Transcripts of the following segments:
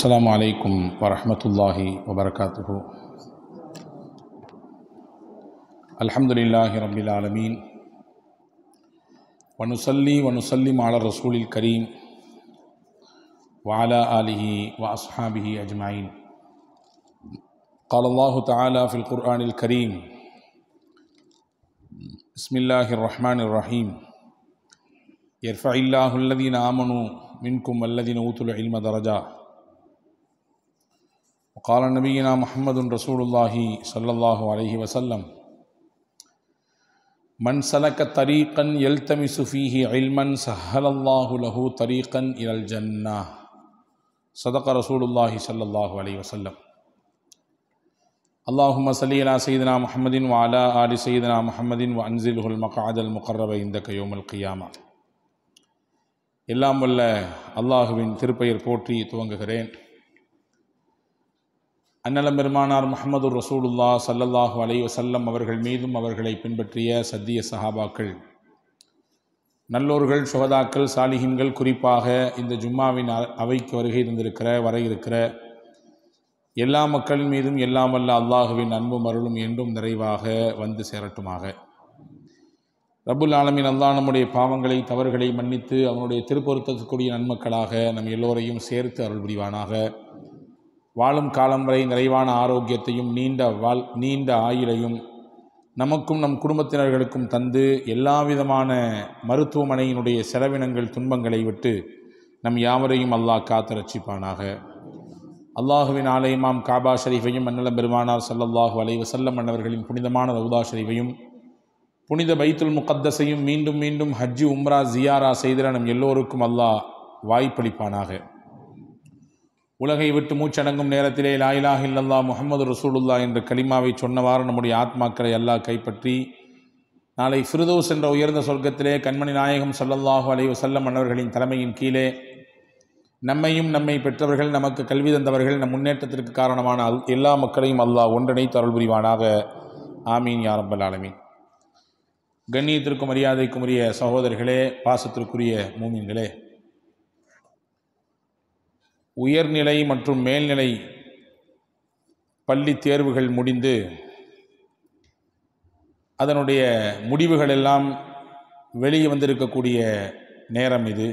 السلام عليكم ورحمة الله وبركاته الحمد لله رب العالمين ونصلي ونسلم على الرسول الكريم وعلى آله وأصحابه أجمعين قال الله تعالى في القرآن الكريم بسم الله الرحمن الرحيم يرفع الله الذين آمنوا منكم والذين أوتوا العلم درجات وقال نبينا محمد رسول الله صلى الله عليه وسلم من سلك طريقا يلتمس فيه علما سهل الله له طريقا إلى الجنة صدق رسول الله صلى الله عليه وسلم اللهم صل على سيدنا محمد وعلى آل سيدنا محمد وأنزله المقعد المقرب عندك يوم القيامة எல்லாம் வல்ல அல்லாஹுவின் திருப்பெயர் போற்றி துவங்குகிறேன் அன்னலம் பெருமானார் முகமது ரசூலுல்லா சல்லல்லாஹு அலை வசல்லம் அவர்கள் மீதும் அவர்களை பின்பற்றிய சத்திய சஹாபாக்கள் நல்லோர்கள் சுகதாக்கள் சாலிஹின்கள் குறிப்பாக இந்த ஜும்மாவின் அ- அவைக்கு வருகை இருந்திருக்கிற வர இருக்கிற எல்லா மக்களின் மீதும் எல்லாம் வல்ல அல்லாஹுவின் அன்பும் அருளும் என்றும் நிறைவாக வந்து சேரட்டுமாக ரப்புல் ஆலமீன் அல்லாஹ் நம்முடைய பாவங்களை தவறுகளை மன்னித்து அவனுடைய திருப்பொருத்தத்துக்குரிய நன்மக்களாக நம் எல்லோரையும் சேர்த்து அருள் புரிவானாக வாழும் காலம் வரை நிறைவான ஆரோக்கியத்தையும் நீண்ட வாழ் நீண்ட ஆயுளையும் நமக்கும் நம் குடும்பத்தினர்களுக்கும் தந்து எல்லா விதமான மருத்துவமனையினுடைய செலவினங்கள் துன்பங்களை விட்டு நம் யாவரையும் அல்லாஹ் காத்து ரட்சிப்பானாக அல்லாஹுவின் ஆலயமாம் காபா ஷரீஃபையும் மன்னலம் பெருமானார் ஸல்லல்லாஹு அலைஹி வஸல்லம் அன்னவர்களின் புனிதமான ரவுதா ஷரீஃபையும் புனித பைத்துல் முகத்தஸையும் மீண்டும் மீண்டும் ஹஜ்ஜி உம்ரா ஜியாரா செய்திட நம் எல்லோருக்கும் அல்லாஹ் வாய்ப்பளிப்பானாக உலகை விட்டு மூச்சடங்கும் நேரத்திலே லாயிலாக இல்லல்லா முஹம்மது ரசூலுல்லா என்ற கலிமாவை சொன்னவாறு நம்முடைய ஆத்மாக்களை அல்லாஹ் கைப்பற்றி நாளை ஃபிருதோஸ் என்ற உயர்ந்த சொர்க்கத்திலே கண்மணி நாயகம் ஸல்லல்லாஹு அலைஹி வஸல்லம் அன்னவர்களின் தலைமையின் கீழே நம்மையும் நம்மை பெற்றவர்கள் நமக்கு கல்வி தந்தவர்கள் நம் முன்னேற்றத்திற்கு காரணமான அல்- எல்லா மக்களையும் அல்லாஹ் ஒன்றிணைத்து அருள் புரிவானாக ஆமீன் யா ரப்பல் ஆலமீன் கண்ணியத்திற்கும் மரியாதைக்கும் உரிய சகோதரர்களே பாசத்திற்குரிய மூமின்களே உயர்நிலை மற்றும் மேல்நிலை பள்ளி தேர்வுகள் முடிந்து அதனுடைய முடிவுகள் எல்லாம் வெளியே வந்திருக்கக்கூடிய நேரம் இது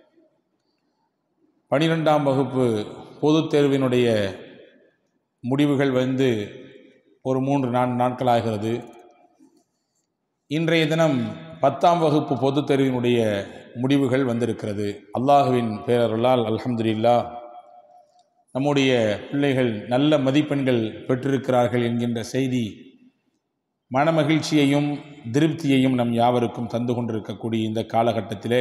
பனிரெண்டாம் வகுப்பு பொதுத் தேர்வினுடைய முடிவுகள் வந்து ஒரு மூன்று நான்கு நாட்கள் ஆகிறது இன்றைய தினம் பத்தாம் வகுப்பு பொதுத் தேர்வினுடைய முடிவுகள் வந்திருக்கிறது அல்லாஹுவின் பேரருளால் அல்ஹம்துலில்லாஹ் நம்முடைய பிள்ளைகள் நல்ல மதிப்பெண்கள் பெற்றிருக்கிறார்கள் என்கின்ற செய்தி மனமகிழ்ச்சியையும் திருப்தியையும் நம் யாவருக்கும் தந்து கொண்டிருக்கக்கூடிய இந்த காலகட்டத்திலே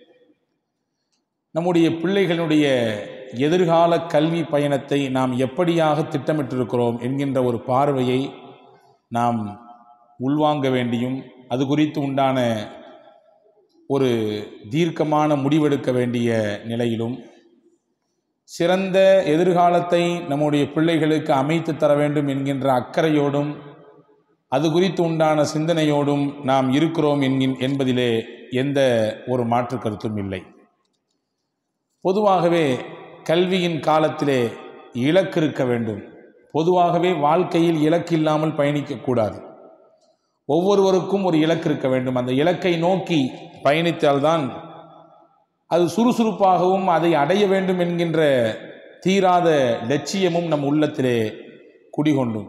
நம்முடைய பிள்ளைகளுடைய எதிர்கால கல்வி பயணத்தை நாம் எப்படியாக திட்டமிட்டிருக்கிறோம் என்கின்ற ஒரு பார்வையை நாம் உள்வாங்க வேண்டியும் அது குறித்து உண்டான ஒரு தீர்க்கமான முடிவெடுக்க வேண்டிய நிலையிலும் சிறந்த எதிர்காலத்தை நம்முடைய பிள்ளைகளுக்கு அமைத்து தர வேண்டும் என்கின்ற அக்கறையோடும் அது குறித்து உண்டான சிந்தனையோடும் நாம் இருக்கிறோம் என்கின் என்பதிலே எந்த ஒரு மாற்று கருத்தும் இல்லை பொதுவாகவே கல்வியின் காலத்திலே இலக்கு இருக்க வேண்டும் பொதுவாகவே வாழ்க்கையில் இலக்கு இல்லாமல் பயணிக்கக்கூடாது ஒவ்வொருவருக்கும் ஒரு இலக்கு இருக்க வேண்டும் அந்த இலக்கை நோக்கி பயணித்தால்தான் அது சுறுசுறுப்பாகவும் அதை அடைய வேண்டும் என்கின்ற தீராத லட்சியமும் நம் உள்ளத்திலே குடிகொண்டும்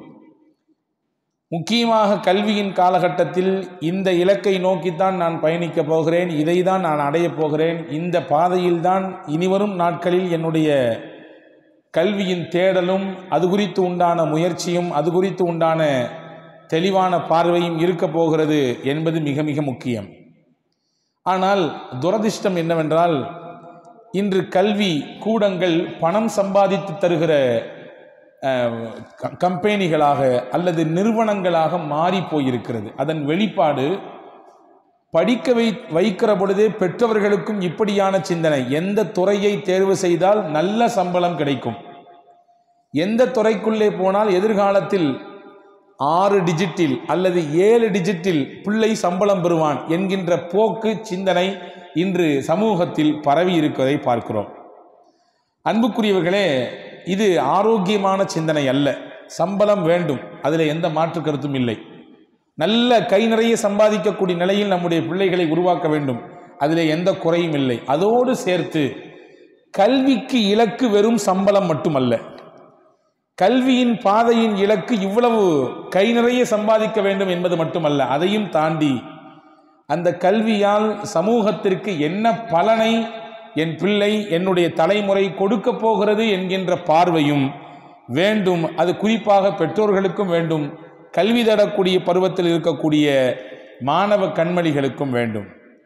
முக்கியமாக கல்வியின் காலகட்டத்தில் இந்த இலக்கை நோக்கித்தான் நான் பயணிக்கப் போகிறேன் இதை தான் நான் அடையப் போகிறேன் இந்த பாதையில்தான் இனிவரும் நாட்களில் என்னுடைய கல்வியின் தேடலும் அது குறித்து உண்டான முயற்சியும் அது குறித்து உண்டான தெளிவான பார்வையும் இருக்கப் போகிறது என்பது மிக மிக முக்கியம் ஆனால் துரதிர்ஷ்டம் என்னவென்றால் இன்று கல்வி கூடங்கள் பணம் சம்பாதித்து தருகிற அஹ், க- கம்பெனிகளாக அல்லது நிறுவனங்களாக மாறி போயிருக்கிறது அதன் வெளிப்பாடு படிக்க வை வைக்கிற பொழுதே பெற்றவர்களுக்கும் இப்படியான சிந்தனை எந்த துறையை தேர்வு செய்தால் நல்ல சம்பளம் கிடைக்கும் எந்த துறைக்குள்ளே போனால் எதிர்காலத்தில் ஆறு டிஜிட்டில் அல்லது ஏழு டிஜிட்டில் பிள்ளை சம்பளம் பெறுவான் என்கின்ற போக்கு சிந்தனை இன்று சமூகத்தில் பரவி இருக்கிறதை பார்க்கிறோம் அன்புக்குரியவர்களே இது ஆரோக்கியமான சிந்தனை அல்ல சம்பளம் வேண்டும் அதில் எந்த மாற்று கருத்தும் இல்லை நல்ல கை நிறைய சம்பாதிக்கக்கூடிய நிலையில் நம்முடைய பிள்ளைகளை உருவாக்க வேண்டும் அதில் எந்த குறையும் இல்லை அதோடு சேர்த்து கல்விக்கு இலக்கு வெறும் சம்பளம் மட்டுமல்ல கல்வியின் பாதையின் இலக்கு இவ்வளவு கை நிறைய சம்பாதிக்க வேண்டும் என்பது மட்டுமல்ல அதையும் தாண்டி அந்த கல்வியால் சமூகத்திற்கு என்ன பலனை என் பிள்ளை என்னுடைய தலைமுறை கொடுக்க போகிறது என்கின்ற பார்வையும் வேண்டும் அது குறிப்பாக பெற்றோர்களுக்கும் வேண்டும் கல்வி தரக்கூடிய பருவத்தில் இருக்கக்கூடிய மாணவ கண்மணிகளுக்கும் வேண்டும்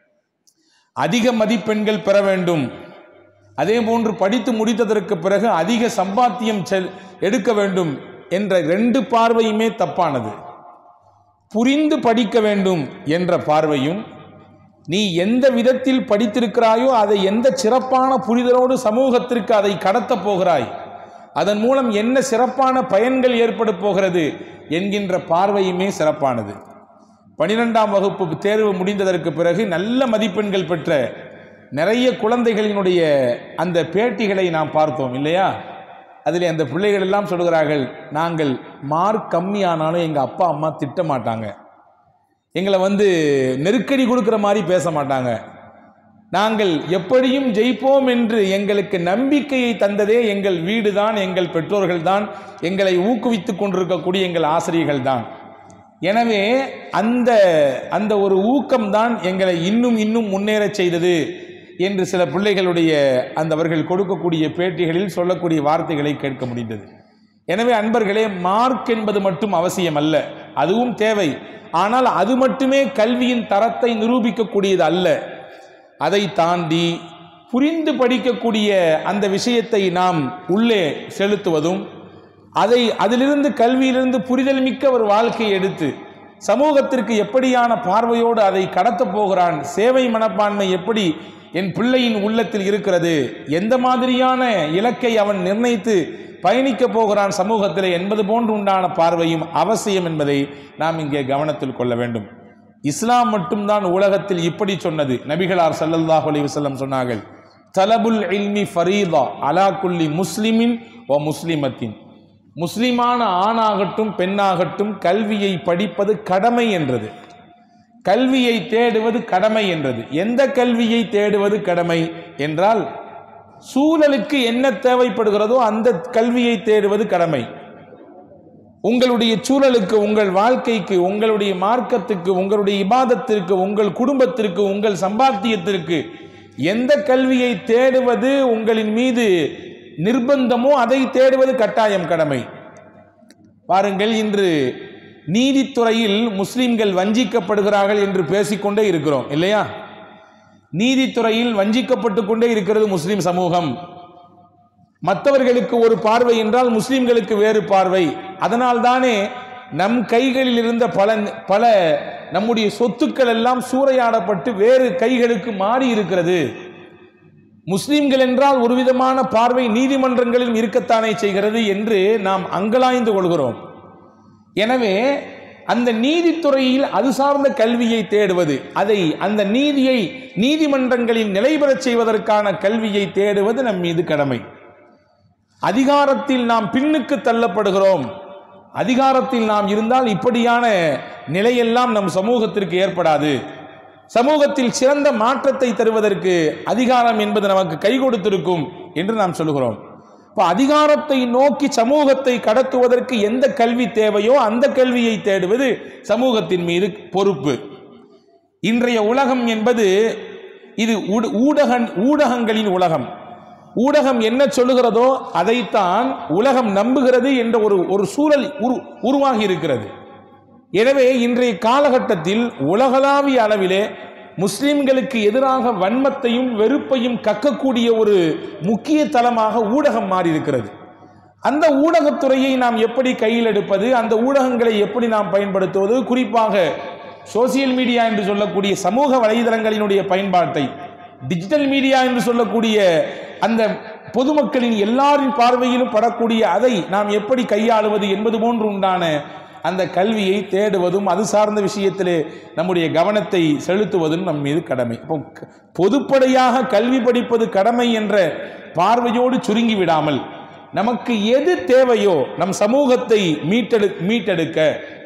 அதிக மதிப்பெண்கள் பெற வேண்டும் அதே போன்று படித்து முடித்ததற்கு பிறகு அதிக சம்பாத்தியம் செல் எடுக்க வேண்டும் என்ற ரெண்டு பார்வையுமே தப்பானது புரிந்து படிக்க வேண்டும் என்ற பார்வையும் நீ எந்த விதத்தில் படித்திருக்கிறாயோ அதை எந்த சிறப்பான புரிதலோடு சமூகத்திற்கு அதை கடத்தப் போகிறாய் அதன் மூலம் என்ன சிறப்பான பயன்கள் ஏற்பட போகிறது என்கின்ற பார்வையுமே சிறப்பானது பனிரெண்டாம் வகுப்பு தேர்வு முடிந்ததற்கு பிறகு நல்ல மதிப்பெண்கள் பெற்ற நிறைய குழந்தைகளினுடைய அந்த பேட்டிகளை நாம் பார்த்தோம் இல்லையா அதில் அந்த பிள்ளைகள் எல்லாம் சொல்கிறார்கள் நாங்கள் மார்க் கம்மியானாலும் எங்கள் அப்பா அம்மா திட்ட மாட்டாங்க எங்களை வந்து நெருக்கடி கொடுக்குற மாதிரி பேச மாட்டாங்க நாங்கள் எப்படியும் ஜெயிப்போம் என்று எங்களுக்கு நம்பிக்கையை தந்ததே எங்கள் வீடு தான் எங்கள் பெற்றோர்கள் தான் எங்களை ஊக்குவித்துக் கொண்டிருக்கக்கூடிய எங்கள் ஆசிரியர்கள் தான் எனவே அந்த அந்த ஒரு ஊக்கம்தான் எங்களை இன்னும் இன்னும் முன்னேறச் செய்தது என்று சில பிள்ளைகளுடைய அந்த அவர்கள் கொடுக்கக்கூடிய பேட்டிகளில் சொல்லக்கூடிய வார்த்தைகளை கேட்க முடிந்தது எனவே அன்பர்களே மார்க் என்பது மட்டும் அவசியம் அல்ல அதுவும் தேவை ஆனால் அது மட்டுமே கல்வியின் தரத்தை நிரூபிக்கக்கூடியது அல்ல அதை தாண்டி புரிந்து படிக்கக்கூடிய அந்த விஷயத்தை நாம் உள்ளே செலுத்துவதும் அதை அதிலிருந்து கல்வியிலிருந்து புரிதல் மிக்க ஒரு வாழ்க்கையை எடுத்து சமூகத்திற்கு எப்படியான பார்வையோடு அதை கடத்தப் போகிறான் சேவை மனப்பான்மை எப்படி என் பிள்ளையின் உள்ளத்தில் இருக்கிறது எந்த மாதிரியான இலக்கை அவன் நிர்ணயித்து பயணிக்கப் போகிறான் சமூகத்தில் என்பது போன்று உண்டான பார்வையும் அவசியம் என்பதை நாம் இங்கே கவனத்தில் கொள்ள வேண்டும் இஸ்லாம் மட்டும்தான் உலகத்தில் இப்படி சொன்னது நபிகளார் ஸல்லல்லாஹு அலைஹி வஸல்லம் சொன்னார்கள் தலபுல் இல்மி ஃபரீதா அலா குல்லி முஸ்லிமின் ஓ முஸ்லிமத்தின் முஸ்லிமான ஆணாகட்டும் பெண்ணாகட்டும் கல்வியை படிப்பது கடமை என்றது கல்வியை தேடுவது கடமை என்றது எந்த கல்வியை தேடுவது கடமை என்றால் சூழலுக்கு என்ன தேவைப்படுகிறதோ அந்த கல்வியை தேடுவது கடமை உங்களுடைய சூழலுக்கு உங்கள் வாழ்க்கைக்கு உங்களுடைய மார்க்கத்துக்கு உங்களுடைய இபாதத்திற்கு உங்கள் குடும்பத்திற்கு உங்கள் சம்பாத்தியத்திற்கு எந்த கல்வியை தேடுவது உங்களின் மீது நிர்பந்தமோ அதை தேடுவது கட்டாயம் கடமை பாருங்கள் இன்று நீதித்துறையில் முஸ்லிம்கள் வஞ்சிக்கப்படுகிறார்கள் என்று பேசிக்கொண்டே இருக்கிறோம் இல்லையா நீதித்துறையில் வஞ்சிக்கப்பட்டு கொண்டே இருக்கிறது முஸ்லிம் சமூகம் மற்றவர்களுக்கு ஒரு பார்வை என்றால் முஸ்லிம்களுக்கு வேறு பார்வை அதனால் தானே நம் கைகளில் இருந்த பல பல நம்முடைய சொத்துக்கள் எல்லாம் சூறையாடப்பட்டு வேறு கைகளுக்கு மாறி இருக்கிறது முஸ்லிம்கள் என்றால் ஒரு விதமான பார்வை நீதிமன்றங்களிலும் இருக்கத்தானே செய்கிறது என்று நாம் அங்கலாய்ந்து கொள்கிறோம் எனவே அந்த நீதித்துறையில் அது சார்ந்த கல்வியை தேடுவது அதை அந்த நீதியை நீதிமன்றங்களில் நிலைபெறச் செய்வதற்கான கல்வியை தேடுவது நம் மீது கடமை அதிகாரத்தில் நாம் பின்னுக்கு தள்ளப்படுகிறோம் அதிகாரத்தில் நாம் இருந்தால் இப்படியான நிலையெல்லாம் நம் சமூகத்திற்கு ஏற்படாது சமூகத்தில் சிறந்த மாற்றத்தை தருவதற்கு அதிகாரம் என்பது நமக்கு கை கொடுத்திருக்கும் என்று நாம் சொல்கிறோம் இப்போ அதிகாரத்தை நோக்கி சமூகத்தை கடத்துவதற்கு எந்த கல்வி தேவையோ அந்த கல்வியை தேடுவது சமூகத்தின் மீது பொறுப்பு இன்றைய உலகம் என்பது இது ஊட- ஊடக ஊடகங்களின் உலகம் ஊடகம் என்ன சொல்லுகிறதோ அதைத்தான் உலகம் நம்புகிறது என்ற ஒரு ஒரு சூழல் உரு உருவாகி இருக்கிறது எனவே இன்றைய காலகட்டத்தில் உலகளாவிய அளவிலே முஸ்லிம்களுக்கு எதிராக வன்மத்தையும் வெறுப்பையும் கக்கக்கூடிய ஒரு முக்கிய தளமாக ஊடகம் மாறியிருக்கிறது அந்த ஊடகத்துறையை நாம் எப்படி கையில் எடுப்பது அந்த ஊடகங்களை எப்படி நாம் பயன்படுத்துவது குறிப்பாக சோசியல் மீடியா என்று சொல்லக்கூடிய சமூக வலைதளங்களினுடைய பயன்பாட்டை டிஜிட்டல் மீடியா என்று சொல்லக்கூடிய அந்த பொதுமக்களின் எல்லாரின் பார்வையிலும் படக்கூடிய அதை நாம் எப்படி கையாளுவது என்பது போன்று உண்டான அந்த கல்வியை தேடுவதும் அது சார்ந்த விஷயத்திலே நம்முடைய கவனத்தை செலுத்துவதும் நம் மீது கடமை இப்போ க- பொதுப்படையாக கல்வி படிப்பது கடமை என்ற பார்வையோடு சுருங்கி விடாமல் நமக்கு எது தேவையோ நம் சமூகத்தை மீட்டெடு மீட்டெடுக்க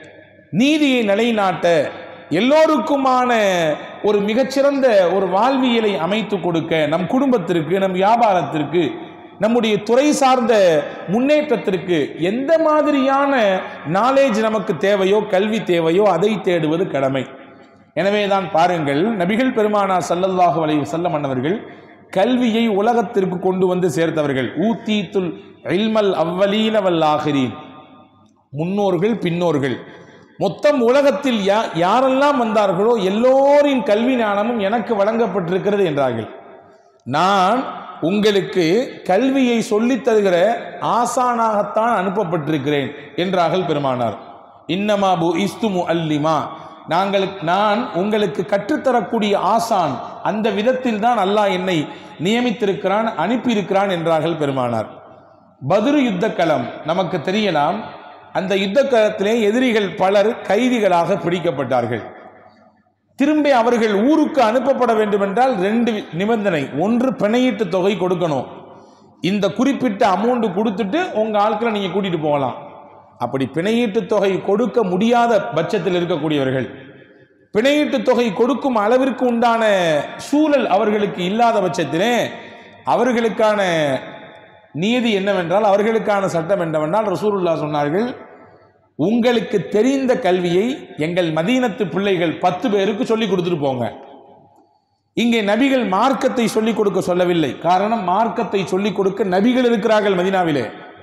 நீதியை நிலைநாட்ட எல்லோருக்குமான ஒரு மிகச்சிறந்த ஒரு வாழ்வியலை அமைத்து கொடுக்க நம் குடும்பத்திற்கு நம் வியாபாரத்திற்கு நம்முடைய துறை சார்ந்த முன்னேற்றத்திற்கு எந்த மாதிரியான நாலேஜ் நமக்கு தேவையோ கல்வி தேவையோ அதை தேடுவது கடமை எனவே தான் பாருங்கள் நபிகள் பெருமானா ஸல்லல்லாஹு அலைஹி வஸல்லம் அன்னவர்கள் கல்வியை உலகத்திற்கு கொண்டு வந்து சேர்த்தவர்கள் ஊத்தீத்துல் இல்மல் அவ்வலீன வல் ஆகிரீன் முன்னோர்கள் பின்னோர்கள் மொத்தம் உலகத்தில் யா யாரெல்லாம் வந்தார்களோ எல்லோரின் கல்வி ஞானமும் எனக்கு வழங்கப்பட்டிருக்கிறது என்றார்கள் நான் உங்களுக்கு கல்வியை சொல்லித் தருகிற ஆசானாகத்தான் அனுப்பப்பட்டிருக்கிறேன் என்றார்கள் பெருமானார் இன்னமா பு இஸ்துமு அல்லிமா நாங்கள் நான் உங்களுக்கு கற்றுத்தரக்கூடிய ஆசான் அந்த விதத்தில் தான் அல்லாஹ் என்னை நியமித்திருக்கிறான் அனுப்பியிருக்கிறான் என்றார்கள் பெருமானார் பதுரு யுத்த களம் நமக்கு தெரியலாம் அந்த யுத்த களத்திலே எதிரிகள் பலர் கைதிகளாக பிடிக்கப்பட்டார்கள் திரும்பி அவர்கள் ஊருக்கு அனுப்பப்பட வேண்டும் என்றால் ரெண்டு நிபந்தனை ஒன்று பிணையீட்டு தொகை கொடுக்கணும் இந்த குறிப்பிட்ட அமௌண்ட் கொடுத்துட்டு உங்க ஆட்களை நீங்க கூட்டிட்டு போகலாம் அப்படி பிணையீட்டு தொகை கொடுக்க முடியாத பட்சத்தில் இருக்கக்கூடியவர்கள் பிணையீட்டு தொகை கொடுக்கும் அளவிற்கு உண்டான சூழல் அவர்களுக்கு இல்லாத பட்சத்திலே அவர்களுக்கான நியதி என்னவென்றால் அவர்களுக்கான சட்டம் என்னவென்றால் ரசூலுல்லா சொன்னார்கள் உங்களுக்கு தெரிந்த கல்வியை எங்கள் மதீனத்து பிள்ளைகள் பத்து பேருக்கு சொல்லி கொடுத்துட்டு போங்க இங்கே நபிகள் மார்க்கத்தை சொல்லிக் கொடுக்க சொல்லவில்லை காரணம் மார்க்கத்தை சொல்லிக் கொடுக்க நபிகள் இருக்கிறார்கள் மதீனாவிலே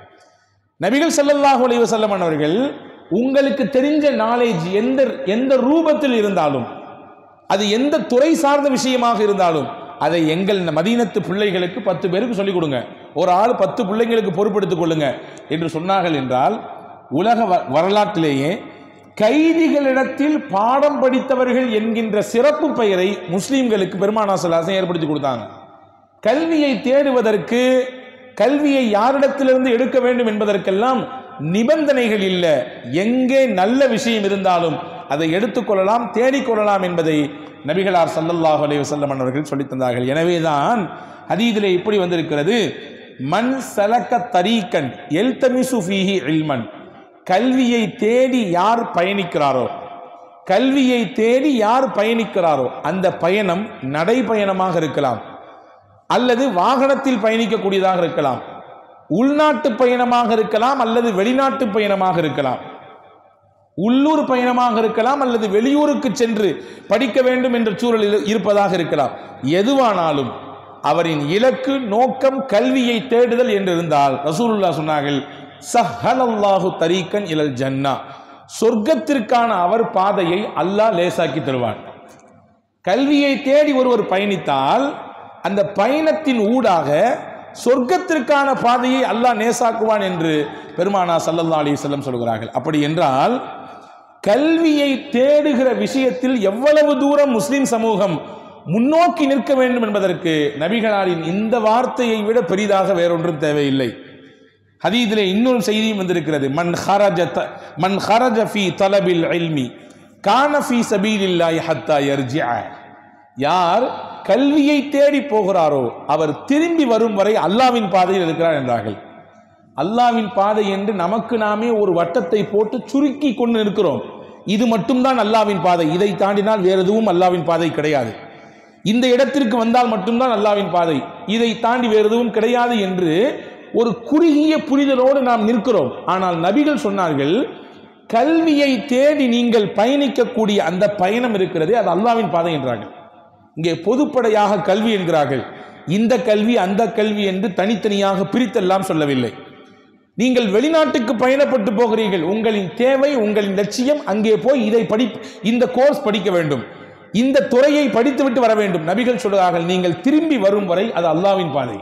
நபிகள் ஸல்லல்லாஹு அலைஹி வஸல்லம் அவர்கள் உங்களுக்கு தெரிஞ்ச நாலேஜ் எந்த எந்த ரூபத்தில் இருந்தாலும் அது எந்த துறை சார்ந்த விஷயமாக இருந்தாலும் அதை எங்கள் மதீனத்து பிள்ளைகளுக்கு பத்து பேருக்கு சொல்லிக் கொடுங்க ஒரு ஆள் பத்து பிள்ளைங்களுக்கு பொறுப்பெடுத்துக் கொள்ளுங்க என்று சொன்னார்கள் என்றால் உலக வ- வரலாற்றிலேயே கைதிகளிடத்தில் பாடம் படித்தவர்கள் என்கின்ற சிறப்பு பெயரை முஸ்லிம்களுக்கு பெருமானா சல்லாசன் ஏற்படுத்தி கொடுத்தாங்க கல்வியை தேடுவதற்கு கல்வியை யாரிடத்திலிருந்து எடுக்க வேண்டும் என்பதற்கெல்லாம் நிபந்தனைகள் இல்லை எங்கே நல்ல விஷயம் இருந்தாலும் அதை எடுத்துக்கொள்ளலாம் தேடிக்கொள்ளலாம் என்பதை நபிகளார் ஸல்லல்லாஹு அலைஹி வஸல்லம் அவர்கள் சொல்லித் தந்தார்கள் எனவேதான் ஹதீதிலே இப்படி வந்திருக்கிறது மன் சலக்க தரீக்கன் எல்தமிசு ஃபீஹி இல்மன் கல்வியை தேடி யார் பயணிக்கிறாரோ கல்வியை தேடி யார் பயணிக்கிறாரோ அந்த பயணம் நடைபயணமாக இருக்கலாம் அல்லது வாகனத்தில் பயணிக்கக்கூடியதாக இருக்கலாம் உள்நாட்டு பயணமாக இருக்கலாம் அல்லது வெளிநாட்டு பயணமாக இருக்கலாம் உள்ளூர் பயணமாக இருக்கலாம் அல்லது வெளியூருக்கு சென்று படிக்க வேண்டும் என்ற சூழல் இரு- இருப்பதாக இருக்கலாம் எதுவானாலும் அவரின் இலக்கு நோக்கம் கல்வியை தேடுதல் என்று இருந்தால் ரசூலுல்லா சொன்னார்கள் சஹலல்லாஹு தரீக்கன் இலல் ஜன்னா சொர்க்கத்திற்கான அவர் பாதையை அல்லாஹ் லேசாக்கி தருவான் கல்வியை தேடி ஒருவர் பயணித்தால் அந்த பயணத்தின் ஊடாக சொர்க்கத்திற்கான பாதையை அல்லாஹ் நேசாக்குவான் என்று பெருமானா சல்லல்லா அலி வஸல்லம் சொல்கிறார்கள் அப்படி என்றால் கல்வியை தேடுகிற விஷயத்தில் எவ்வளவு தூரம் முஸ்லிம் சமூகம் முன்னோக்கி நிற்க வேண்டும் என்பதற்கு நபிகளாரின் இந்த வார்த்தையை விட பெரிதாக வேறொன்றும் தேவையில்லை ஹதீதிலே இன்னொரு செய்தியும் வந்திருக்கிறது மன் ஹரஜ த- மன் ஹரஜ ஃபீ தலபில் இல்மி கான ஃபீ சபீலில்லாஹி ஹத்தா யர்ஜிஅ யார் கல்வியை தேடி போகிறாரோ அவர் திரும்பி வரும் வரை அல்லாவின் பாதையில் இருக்கிறார் என்றார்கள் அல்லாவின் பாதை என்று நமக்கு நாமே ஒரு வட்டத்தை போட்டு சுருக்கி கொண்டு இருக்கிறோம் இது மட்டும்தான் அல்லாவின் பாதை இதை தாண்டினால் வேறு எதுவும் அல்லாவின் பாதை கிடையாது இந்த இடத்திற்கு வந்தால் மட்டும்தான் அல்லாவின் பாதை இதை தாண்டி வேறு எதுவும் கிடையாது என்று ஒரு குறுகிய புரிதலோடு நாம் நிற்கிறோம் ஆனால் நபிகள் சொன்னார்கள் கல்வியை தேடி நீங்கள் பயணிக்கக்கூடிய அந்த பயணம் இருக்கிறதே அது அல்லாவின் பாதை என்றார்கள் இங்கே பொதுப்படையாக கல்வி என்கிறார்கள் இந்த கல்வி அந்த கல்வி என்று தனித்தனியாக பிரித்தெல்லாம் சொல்லவில்லை நீங்கள் வெளிநாட்டுக்கு பயணப்பட்டு போகிறீர்கள் உங்களின் தேவை உங்களின் லட்சியம் அங்கே போய் இதை படி இந்த கோர்ஸ் படிக்க வேண்டும் இந்த துறையை படித்துவிட்டு வர வேண்டும் நபிகள் சொல்கிறார்கள் நீங்கள் திரும்பி வரும் வரை அது அல்லாவின் பாதை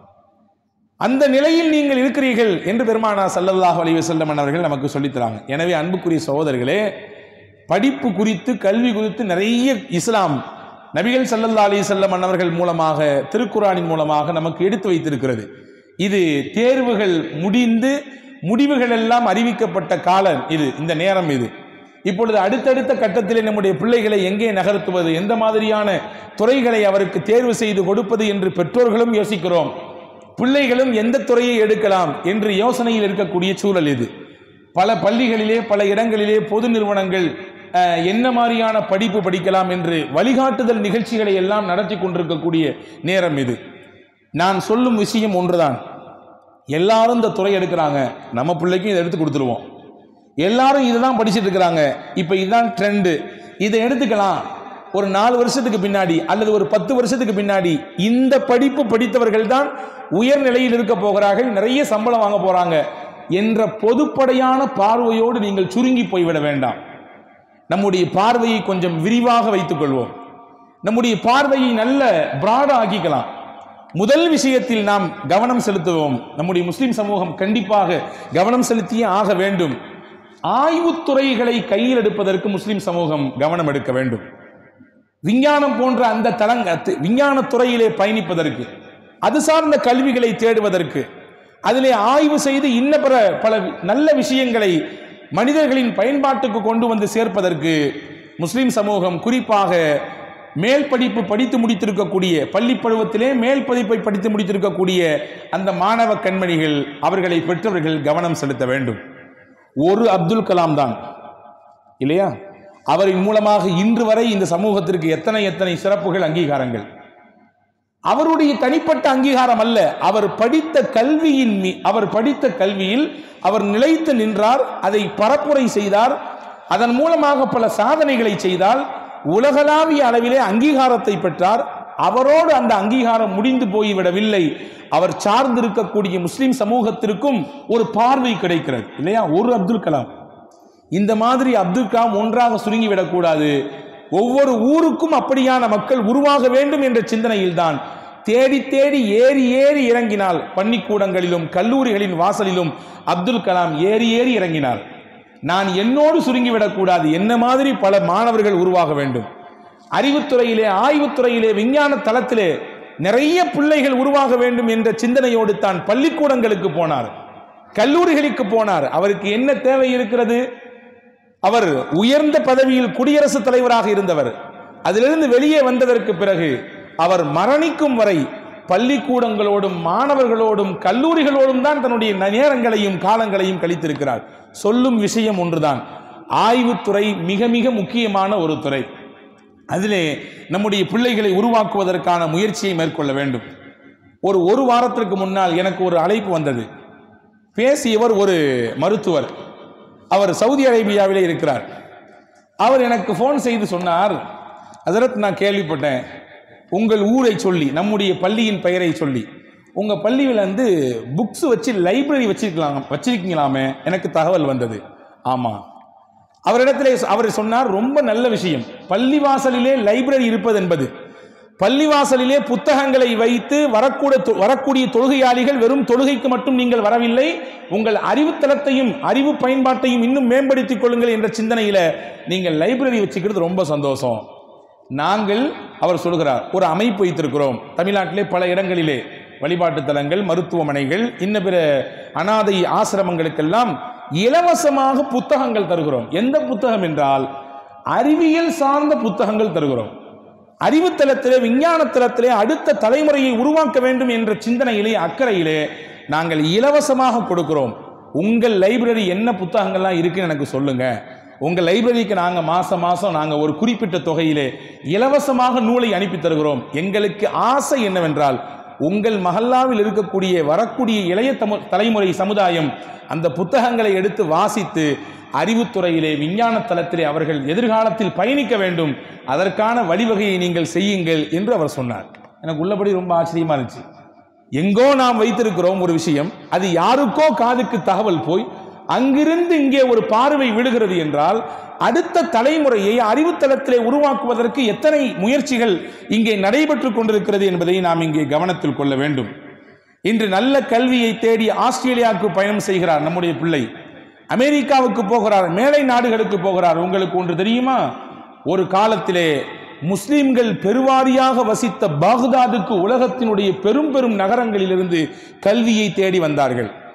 அந்த நிலையில் நீங்கள் இருக்கிறீர்கள் என்று பெருமானா சல்லல்லாஹு அலைஹி வஸல்லம் அவர்கள் நமக்கு சொல்லித்தராங்க எனவே அன்புக்குரிய சகோதரர்களே படிப்பு குறித்து கல்வி குறித்து நிறைய இஸ்லாம் நபிகள் ஸல்லல்லாஹு அலைஹி வஸல்லம் அவர்கள் மூலமாக திருக்குரானின் மூலமாக நமக்கு எடுத்து வைத்திருக்கிறது இது தேர்வுகள் முடிந்து முடிவுகள் எல்லாம் அறிவிக்கப்பட்ட காலம் இது இந்த நேரம் இது இப்பொழுது அடுத்தடுத்த கட்டத்தில் நம்முடைய பிள்ளைகளை எங்கே நகர்த்துவது எந்த மாதிரியான துறைகளை அவருக்கு தேர்வு செய்து கொடுப்பது என்று பெற்றோர்களும் யோசிக்கிறோம் பிள்ளைகளும் எந்த துறையை எடுக்கலாம் என்று யோசனையில் இருக்கக்கூடிய சூழல் இது பல பள்ளிகளிலே பல இடங்களிலே பொது நிறுவனங்கள் அஹ், என்ன மாதிரியான படிப்பு படிக்கலாம் என்று வழிகாட்டுதல் நிகழ்ச்சிகளை எல்லாம் நடத்தி கொண்டிருக்கக்கூடிய நேரம் இது நான் சொல்லும் விஷயம் ஒன்றுதான் எல்லாரும் இந்த துறை எடுக்கிறாங்க நம்ம பிள்ளைக்கும் இதை எடுத்து கொடுத்துருவோம் எல்லாரும் இதுதான் படிச்சுட்டு இருக்கிறாங்க இப்போ இதுதான் ட்ரெண்டு இதை எடுத்துக்கலாம் ஒரு நாலு வருஷத்துக்கு பின்னாடி அல்லது ஒரு பத்து வருஷத்துக்கு பின்னாடி இந்த படிப்பு படித்தவர்கள் தான் உயர்நிலையில் இருக்க போகிறார்கள் நிறைய சம்பளம் வாங்க போறாங்க என்ற பொதுப்படையான பார்வையோடு நீங்கள் சுருங்கி போய்விட வேண்டாம் நம்முடைய பார்வையை கொஞ்சம் விரிவாக வைத்துக் கொள்வோம் நம்முடைய பார்வையை நல்ல பிராட ஆக்கிக்கலாம் முதல் விஷயத்தில் நாம் கவனம் செலுத்துவோம் நம்முடைய முஸ்லிம் சமூகம் கண்டிப்பாக கவனம் செலுத்தியே ஆக வேண்டும் ஆய்வுத்துறைகளை கையில் எடுப்பதற்கு முஸ்லிம் சமூகம் கவனம் எடுக்க வேண்டும் விஞ்ஞானம் போன்ற அந்த தளங்க விஞ்ஞான துறையிலே பயணிப்பதற்கு அது சார்ந்த கல்விகளை தேடுவதற்கு அதிலே ஆய்வு செய்து இன்ன பிற பல நல்ல விஷயங்களை மனிதர்களின் பயன்பாட்டுக்கு கொண்டு வந்து சேர்ப்பதற்கு முஸ்லிம் சமூகம் குறிப்பாக மேல் படிப்பு படித்து முடித்திருக்கக்கூடிய பள்ளி பருவத்திலே மேல் பதிப்பை படித்து முடித்திருக்கக்கூடிய அந்த மாணவ கண்மணிகள் அவர்களை பெற்றவர்கள் கவனம் செலுத்த வேண்டும் ஒரு அப்துல் கலாம் தான் இல்லையா அவரின் மூலமாக இன்று வரை இந்த சமூகத்திற்கு எத்தனை எத்தனை சிறப்புகள் அங்கீகாரங்கள் அவருடைய தனிப்பட்ட அங்கீகாரம் அல்ல அவர் படித்த கல்வியின் மீ அவர் படித்த கல்வியில் அவர் நிலைத்து நின்றார் அதை பரப்புரை செய்தார் அதன் மூலமாக பல சாதனைகளை செய்தால் உலகளாவிய அளவிலே அங்கீகாரத்தை பெற்றார் அவரோடு அந்த அங்கீகாரம் முடிந்து போய்விடவில்லை அவர் சார்ந்திருக்கக்கூடிய முஸ்லிம் சமூகத்திற்கும் ஒரு பார்வை கிடைக்கிறது இல்லையா ஒரு அப்துல் கலாம் இந்த மாதிரி அப்துல் கலாம் ஒன்றாக சுருங்கிவிடக்கூடாது ஒவ்வொரு ஊருக்கும் அப்படியான மக்கள் உருவாக வேண்டும் என்ற சிந்தனையில்தான் தேடி தேடி ஏறி ஏறி இறங்கினால் பள்ளிக்கூடங்களிலும் கல்லூரிகளின் வாசலிலும் அப்துல் கலாம் ஏறி ஏறி இறங்கினார் நான் என்னோடு சுருங்கிவிடக்கூடாது என்ன மாதிரி பல மாணவர்கள் உருவாக வேண்டும் அறிவுத்துறையிலே ஆய்வுத்துறையிலே விஞ்ஞான தளத்திலே நிறைய பிள்ளைகள் உருவாக வேண்டும் என்ற சிந்தனையோடு தான் பள்ளிக்கூடங்களுக்கு போனார் கல்லூரிகளுக்கு போனார் அவருக்கு என்ன தேவை இருக்கிறது அவர் உயர்ந்த பதவியில் குடியரசுத் தலைவராக இருந்தவர் அதிலிருந்து வெளியே வந்ததற்கு பிறகு அவர் மரணிக்கும் வரை பள்ளிக்கூடங்களோடும் மாணவர்களோடும் கல்லூரிகளோடும் தான் தன்னுடைய நேரங்களையும் காலங்களையும் கழித்திருக்கிறார் சொல்லும் விஷயம் ஒன்றுதான் ஆய்வுத்துறை மிக மிக முக்கியமான ஒரு துறை அதிலே நம்முடைய பிள்ளைகளை உருவாக்குவதற்கான முயற்சியை மேற்கொள்ள வேண்டும் ஒரு ஒரு வாரத்திற்கு முன்னால் எனக்கு ஒரு அழைப்பு வந்தது பேசியவர் ஒரு மருத்துவர் அவர் சவுதி அரேபியாவிலே இருக்கிறார் அவர் எனக்கு ஃபோன் செய்து சொன்னார் அதற்கு நான் கேள்விப்பட்டேன் உங்கள் ஊரை சொல்லி நம்முடைய பள்ளியின் பெயரை சொல்லி உங்கள் பள்ளியில் வந்து புக்ஸ் வச்சு லைப்ரரி வச்சிருக்கலாம் வச்சிருக்கீங்களாமே எனக்கு தகவல் வந்தது ஆமாம் அவரிடத்திலே அவர் சொன்னார் ரொம்ப நல்ல விஷயம் பள்ளிவாசலிலே லைப்ரரி இருப்பது என்பது பள்ளிவாசலிலே புத்தகங்களை வைத்து வரக்கூட வரக்கூடிய தொழுகையாளிகள் வெறும் தொழுகைக்கு மட்டும் நீங்கள் வரவில்லை உங்கள் அறிவுத்தளத்தையும் அறிவு பயன்பாட்டையும் இன்னும் மேம்படுத்திக் கொள்ளுங்கள் என்ற சிந்தனையில நீங்கள் லைப்ரரி வச்சுக்கிறது ரொம்ப சந்தோஷம் நாங்கள் அவர் சொல்கிறார் ஒரு அமைப்பு வைத்திருக்கிறோம் தமிழ்நாட்டிலே பல இடங்களிலே வழிபாட்டு தலங்கள் மருத்துவமனைகள் இன்ன பிற அனாதை ஆசிரமங்களுக்கெல்லாம் இலவசமாக புத்தகங்கள் தருகிறோம் எந்த புத்தகம் என்றால் அறிவியல் சார்ந்த புத்தகங்கள் தருகிறோம் அறிவுத்தளத்திலே விஞ்ஞானத்தளத்திலே அடுத்த தலைமுறையை உருவாக்க வேண்டும் என்ற சிந்தனையிலே அக்கறையிலே நாங்கள் இலவசமாக கொடுக்கிறோம் உங்கள் லைப்ரரி என்ன புத்தகங்கள்லாம் இருக்குன்னு எனக்கு சொல்லுங்க உங்கள் லைப்ரரிக்கு நாங்கள் மாசம் மாசம் நாங்கள் ஒரு குறிப்பிட்ட தொகையிலே இலவசமாக நூலை அனுப்பி தருகிறோம் எங்களுக்கு ஆசை என்னவென்றால் உங்கள் மஹல்லாவில் இருக்கக்கூடிய வரக்கூடிய இளைய தமு- தலைமுறை சமுதாயம் அந்த புத்தகங்களை எடுத்து வாசித்து அறிவுத்துறையிலே விஞ்ஞான தளத்திலே அவர்கள் எதிர்காலத்தில் பயணிக்க வேண்டும் அதற்கான வழிவகையை நீங்கள் செய்யுங்கள் என்று அவர் சொன்னார் எனக்கு உள்ளபடி ரொம்ப ஆச்சரியமா இருந்துச்சு எங்கோ நாம் வைத்திருக்கிறோம் ஒரு விஷயம் அது யாருக்கோ காதுக்கு தகவல் போய் அங்கிருந்து இங்கே ஒரு பார்வை விழுகிறது என்றால் அடுத்த தலைமுறையை அறிவுத்தளத்திலே உருவாக்குவதற்கு எத்தனை முயற்சிகள் இங்கே நடைபெற்றுக் கொண்டிருக்கிறது என்பதை நாம் இங்கே கவனத்தில் கொள்ள வேண்டும் இன்று நல்ல கல்வியை தேடி ஆஸ்திரேலியாவுக்கு பயணம் செய்கிறார் நம்முடைய பிள்ளை அமெரிக்காவுக்கு போகிறார் மேலை நாடுகளுக்கு போகிறார் உங்களுக்கு ஒன்று தெரியுமா ஒரு காலத்திலே முஸ்லிம்கள் பெருவாரியாக வசித்த பாக்தாதுக்கு உலகத்தினுடைய பெரும் பெரும் நகரங்களிலிருந்து கல்வியை தேடி வந்தார்கள்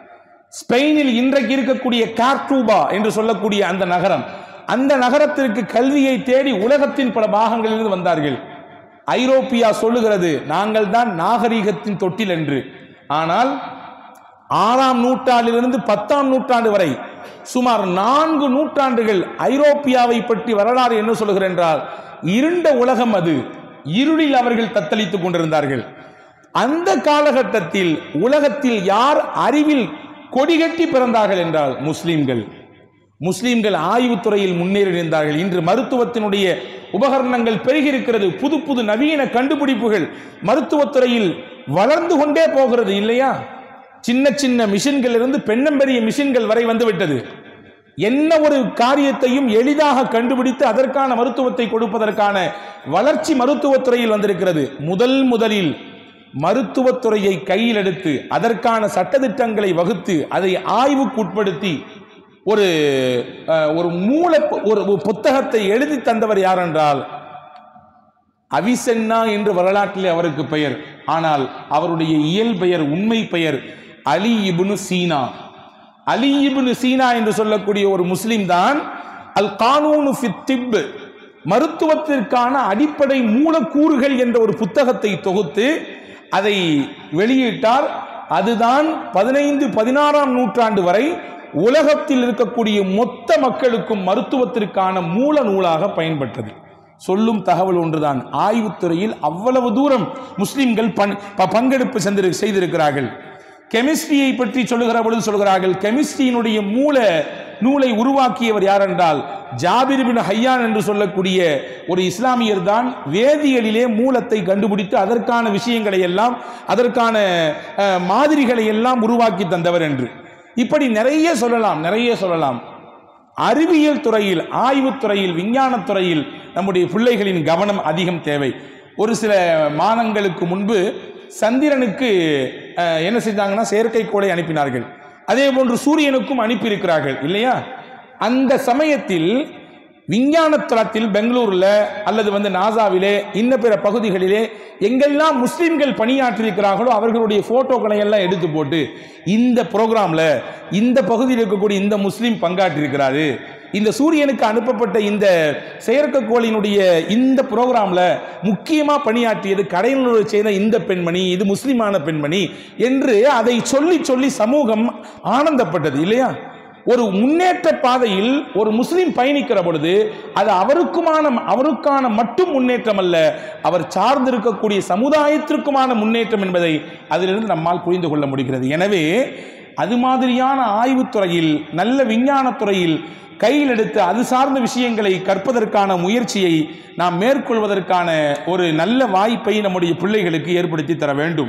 ஸ்பெயினில் இன்றைக்கு இருக்கக்கூடிய கார்டூபா என்று சொல்லக்கூடிய அந்த நகரம் அந்த நகரத்திற்கு கல்வியை தேடி உலகத்தின் பல பாகங்களிலிருந்து வந்தார்கள் ஐரோப்பியா சொல்லுகிறது நாங்கள் தான் நாகரிகத்தின் தொட்டில் என்று ஆனால் ஆறாம் நூற்றாண்டிலிருந்து பத்தாம் நூற்றாண்டு வரை சுமார் நான்கு நூற்றாண்டுகள் ஐரோப்பியாவை பற்றி வரலாறு என்ன சொல்லுகிறது என்றால் இருண்ட உலகம் அது இருளில் அவர்கள் தத்தளித்துக் கொண்டிருந்தார்கள் அந்த காலகட்டத்தில் உலகத்தில் யார் அறிவில் கொடிகட்டி பிறந்தார்கள் என்றால் முஸ்லிம்கள் முஸ்லிம்கள் ஆய்வுத்துறையில் முன்னேறி இருந்தார்கள் இன்று மருத்துவத்தினுடைய உபகரணங்கள் பெருகியிருக்கிறது புது புது நவீன கண்டுபிடிப்புகள் மருத்துவத்துறையில் வளர்ந்து கொண்டே போகிறது இல்லையா சின்ன சின்ன மிஷின்கள் இருந்து பெண்ணம்பெரிய மிஷின்கள் வரை வந்து விட்டது என்ன ஒரு காரியத்தையும் எளிதாக கண்டுபிடித்து அதற்கான மருத்துவத்தை கொடுப்பதற்கான வளர்ச்சி மருத்துவத்துறையில் வந்திருக்கிறது முதல் முதலில் மருத்துவத்துறையை கையில் எடுத்து அதற்கான சட்டதிட்டங்களை வகுத்து அதை ஆய்வுக்குட்படுத்தி ஒரு அஹ், ஒரு மூல ஒரு ஒரு புத்தகத்தை எழுதி தந்தவர் யார் என்றால் அவிசென்னா என்று வரலாற்றிலே அவருக்கு பெயர் ஆனால் அவருடைய இயல் பெயர் உண்மை பெயர் அலி இப்னு சீனா அலி இப்னு சீனா என்று சொல்லக்கூடிய ஒரு முஸ்லிம் தான் அல் கானூனு ஃபித் திப் மருத்துவத்திற்கான அடிப்படை மூலக்கூறுகள் என்ற ஒரு புத்தகத்தை தொகுத்து அதை வெளியிட்டார் அதுதான் பதினைந்து பதினாறாம் நூற்றாண்டு வரை உலகத்தில் இருக்கக்கூடிய மொத்த மக்களுக்கும் மருத்துவத்திற்கான மூல நூலாக பயன்பட்டது சொல்லும் தகவல் ஒன்றுதான் ஆய்வுத்துறையில் அவ்வளவு தூரம் முஸ்லிம்கள் பண்- ப- பங்கெடுப்பு செந்திரு செய்திருக்கிறார்கள் கெமிஸ்ட்ரியை பற்றி சொல்லுகிற பொழுது சொல்கிறார்கள் கெமிஸ்ட்ரியினுடைய மூல நூலை உருவாக்கியவர் யார் என்றால் ஜாபிர் பின் ஹையான் என்று சொல்லக்கூடிய ஒரு இஸ்லாமியர் தான் வேதியியலிலே மூலத்தை கண்டுபிடித்து அதற்கான விஷயங்களை எல்லாம் அதற்கான அஹ், மாதிரிகளை எல்லாம் உருவாக்கி தந்தவர் என்று இப்படி நிறைய சொல்லலாம் நிறைய சொல்லலாம் அறிவியல் துறையில் ஆய்வுத் துறையில் விஞ்ஞானத் துறையில் நம்முடைய பிள்ளைகளின் கவனம் அதிகம் தேவை ஒரு சில மாதங்களுக்கு முன்பு சந்திரனுக்கு அஹ், என்ன செஞ்சாங்கன்னா செயற்கைக்கோளை அனுப்பினார்கள் அதே போன்று சூரியனுக்கும் அனுப்பியிருக்கிறார்கள் இல்லையா அந்த சமயத்தில் விஞ்ஞான தளத்தில் பெங்களூர்ல அல்லது வந்து நாசாவிலே இன்ன பிற பகுதிகளிலே எங்கெல்லாம் முஸ்லிம்கள் பணியாற்றியிருக்கிறார்களோ அவர்களுடைய போட்டோக்களை எல்லாம் எடுத்து போட்டு இந்த ப்ரோக்ராம்ல இந்த பகுதியில் இருக்கக்கூடிய இந்த முஸ்லிம் பங்காற்றியிருக்கிறாரு இந்த சூரியனுக்கு அனுப்பப்பட்ட இந்த செயற்கைக்கோளினுடைய இந்த ப்ரோக்ராம்ல முக்கியமா பணியாற்றியது கடையனூரை செய்த இந்த பெண்மணி இது முஸ்லிமான பெண்மணி என்று அதை சொல்லி சொல்லி சமூகம் ஆனந்தப்பட்டது இல்லையா ஒரு முன்னேற்ற பாதையில் ஒரு முஸ்லிம் பயணிக்கிற பொழுது அது அவருக்குமான அவருக்கான மட்டும் முன்னேற்றம் அல்ல அவர் சார்ந்திருக்கக்கூடிய சமுதாயத்திற்குமான முன்னேற்றம் என்பதை அதிலிருந்து நம்மால் புரிந்து கொள்ள முடிகிறது எனவே அது மாதிரியான ஆய்வுத்துறையில் நல்ல விஞ்ஞானத் துறையில் கையில் எடுத்து அது சார்ந்த விஷயங்களை கற்பதற்கான முயற்சியை நாம் மேற்கொள்வதற்கான ஒரு நல்ல வாய்ப்பை நம்முடைய பிள்ளைகளுக்கு ஏற்படுத்தி தர வேண்டும்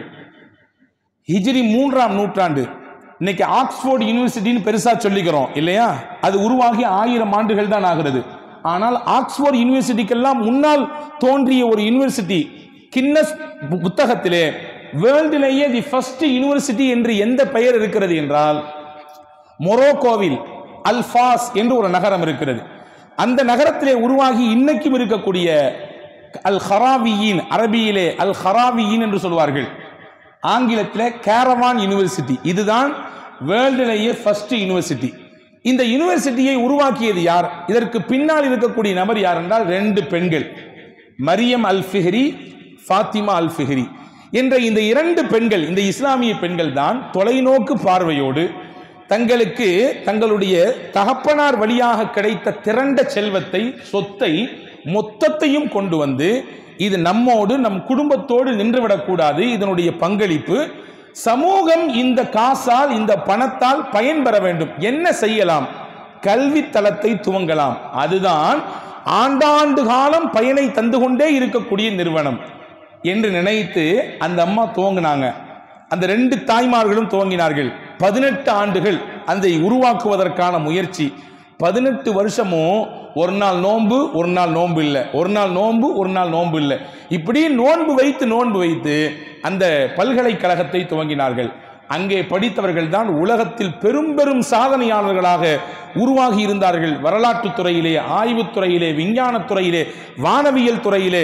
ஹிஜ்ரி மூன்றாம் நூற்றாண்டு இன்னைக்கு ஆக்ஸ்போர்ட் யூனிவர்சிட்டின்னு பெருசா சொல்லிக்கிறோம் இல்லையா அது உருவாகி ஆயிரம் ஆண்டுகள் தான் ஆகிறது ஆனால் ஆக்ஸ்போர்ட் யூனிவர்சிட்டிக்கெல்லாம் முன்னால் தோன்றிய ஒரு யூனிவர்சிட்டி கின்னஸ் பு- புத்தகத்திலே வேர்ல்டிலேயே தி ஃபர்ஸ்ட் யூனிவர்சிட்டி என்று எந்த பெயர் இருக்கிறது என்றால் மொரோக்கோவில் அல்ஃபாஸ் என்று ஒரு நகரம் இருக்கிறது அந்த நகரத்திலே உருவாகி இன்னைக்கும் இருக்கக்கூடிய அல் ஹராவியின் அரபியிலே அல் ஹராவியின் என்று சொல்வார்கள் ஆங்கிலத்தில் கேரவான் யூனிவர்சிட்டி இதுதான் வேர்ல்டிலேயே ஃபர்ஸ்ட் யூனிவர்சிட்டி இந்த யூனிவர்சிட்டியை உருவாக்கியது யார் இதற்கு பின்னால் இருக்கக்கூடிய நபர் யார் என்றால் ரெண்டு பெண்கள் மரியம் அல் ஃபிஹ்ரி ஃபாத்திமா அல் ஃபிஹ்ரி என்ற இந்த இரண்டு பெண்கள் இந்த இஸ்லாமிய பெண்கள் தான் தொலைநோக்கு பார்வையோடு தங்களுக்கு தங்களுடைய தகப்பனார் வழியாக கிடைத்த திரண்ட செல்வத்தை சொத்தை மொத்தத்தையும் கொண்டு வந்து இது நம்மோடு நம் குடும்பத்தோடு நின்றுவிடக்கூடாது இதனுடைய பங்களிப்பு சமூகம் இந்த காசால் இந்த பணத்தால் பயன்பெற வேண்டும் என்ன செய்யலாம் கல்வி தளத்தை துவங்கலாம் அதுதான் ஆண்டாண்டு காலம் பயனை தந்து கொண்டே இருக்கக்கூடிய நிறுவனம் என்று நினைத்து அந்த அம்மா துவங்கினாங்க அந்த ரெண்டு தாய்மார்களும் துவங்கினார்கள் பதினெட்டு ஆண்டுகள் அதை உருவாக்குவதற்கான முயற்சி பதினெட்டு வருஷமும் ஒரு நாள் நோன்பு ஒரு நாள் நோன்பு இல்லை ஒரு நாள் நோன்பு ஒரு நாள் நோன்பு இல்லை இப்படி நோன்பு வைத்து நோன்பு வைத்து அந்த பல்கலைக்கழகத்தை துவங்கினார்கள் அங்கே படித்தவர்கள் தான் உலகத்தில் பெரும் பெரும் சாதனையாளர்களாக உருவாகி இருந்தார்கள் வரலாற்றுத் துறையிலே ஆய்வுத் துறையிலே விஞ்ஞானத் துறையிலே வானவியல் துறையிலே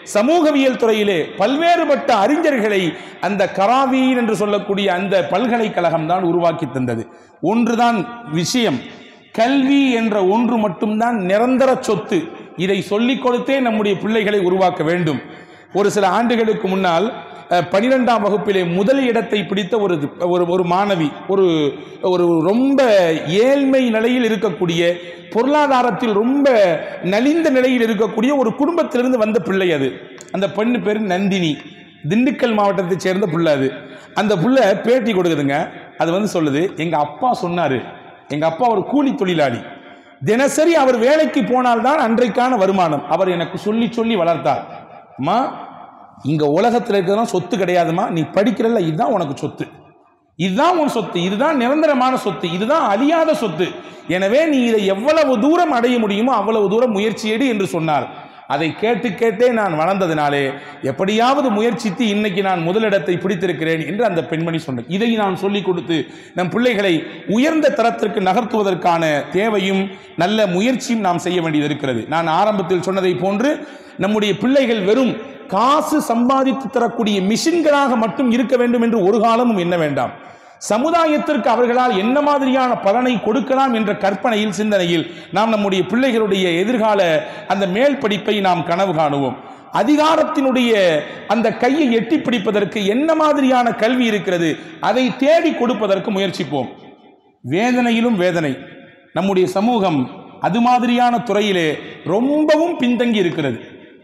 சமூகவியல் துறையிலே பல்வேறுபட்ட அறிஞர்களை அந்த கராவீன் என்று சொல்லக்கூடிய அந்த பல்கலைக்கழகம் தான் உருவாக்கி தந்தது ஒன்றுதான் விஷயம் கல்வி என்ற ஒன்று மட்டும்தான் நிரந்தர சொத்து இதை சொல்லிக் கொடுத்தே நம்முடைய பிள்ளைகளை உருவாக்க வேண்டும் ஒரு சில ஆண்டுகளுக்கு முன்னால் அஹ், பனிரெண்டாம் வகுப்பிலே முதல் இடத்தை பிடித்த ஒரு ஒரு ஒரு மாணவி ஒரு ஒரு ரொம்ப ஏழ்மை நிலையில் இருக்கக்கூடிய பொருளாதாரத்தில் ரொம்ப நலிந்த நிலையில் இருக்கக்கூடிய ஒரு குடும்பத்திலிருந்து வந்த பிள்ளை அது அந்த பெண்ணு பேர் நந்தினி திண்டுக்கல் மாவட்டத்தைச் சேர்ந்த புள்ள அது அந்த புள்ள பேட்டி கொடுக்குதுங்க அது வந்து சொல்லுது எங்க அப்பா சொன்னாரு எங்க அப்பா ஒரு கூலி தொழிலாளி தினசரி அவர் வேலைக்கு போனால்தான் அன்றைக்கான வருமானம் அவர் எனக்கு சொல்லி சொல்லி வளர்த்தார் அம்மா இங்க உலகத்தில் இருக்கிறதெல்லாம் சொத்து கிடையாதும்மா நீ படிக்கிறல்ல இதுதான் உனக்கு சொத்து இதுதான் உன் சொத்து இதுதான் நிரந்தரமான சொத்து இதுதான் அழியாத சொத்து எனவே நீ இதை எவ்வளவு தூரம் அடைய முடியுமோ அவ்வளவு தூரம் முயற்சி எடு என்று சொன்னார் அதை கேட்டு கேட்டே நான் வளர்ந்ததினாலே எப்படியாவது முயற்சித்து இன்னைக்கு நான் முதலிடத்தை பிடித்திருக்கிறேன் என்று அந்த பெண்மணி சொன்னார் இதை நான் சொல்லிக் கொடுத்து நம் பிள்ளைகளை உயர்ந்த தரத்திற்கு நகர்த்துவதற்கான தேவையும் நல்ல முயற்சியும் நாம் செய்ய வேண்டியது இருக்கிறது நான் ஆரம்பத்தில் சொன்னதை போன்று நம்முடைய பிள்ளைகள் வெறும் காசு சம்பாதித்து தரக்கூடிய மிஷின்களாக மட்டும் இருக்க வேண்டும் என்று ஒரு காலமும் எண்ண வேண்டாம் சமுதாயத்திற்கு அவர்களால் என்ன மாதிரியான பலனை கொடுக்கலாம் என்ற கற்பனையில் சிந்தனையில் நாம் நம்முடைய பிள்ளைகளுடைய எதிர்கால அந்த மேல் படிப்பை நாம் கனவு காணுவோம் அதிகாரத்தினுடைய அந்த கையை எட்டி பிடிப்பதற்கு என்ன மாதிரியான கல்வி இருக்கிறது அதை தேடி கொடுப்பதற்கு முயற்சிப்போம் வேதனையிலும் வேதனை நம்முடைய சமூகம் அது மாதிரியான துறையிலே ரொம்பவும் பின்தங்கி இருக்கிறது